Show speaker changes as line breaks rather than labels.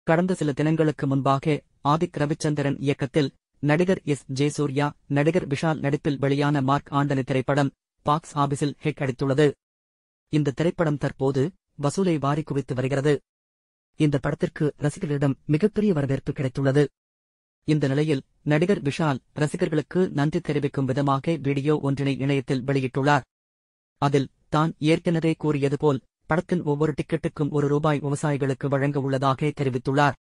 கடந்த சில தினங்களுக்கு முன்பாக ஆதிக் ரவிச்சந்திரன் இயக்கத்தில் நடிகர் எஸ் ஜெயசூர்யா நடிகர் விஷால் நடிப்பில் வெளியான மார்க் ஆண்டனி திரைப்படம் பாக்ஸ் ஆபீஸில் ஹிட் அடித்துள்ளது இந்த திரைப்படம் தற்போது வசூலை வாரி குவித்து வருகிறது இந்த படத்திற்கு ரசிகர்களிடம் மிகப்பெரிய வரவேற்பு கிடைத்துள்ளது இந்த நிலையில் நடிகர் விஷால் ரசிகர்களுக்கு நன்றி தெரிவிக்கும் விதமாக வீடியோ ஒன்றினை இணையத்தில் வெளியிட்டுள்ளார் அதில் தான் ஏற்கனவே கூறியது போல் படத்தின் ஒவ்வொரு டிக்கெட்டுக்கும் ஒரு ரூபாய் விவசாயிகளுக்கு வழங்க உள்ளதாக தெரிவித்துள்ளார்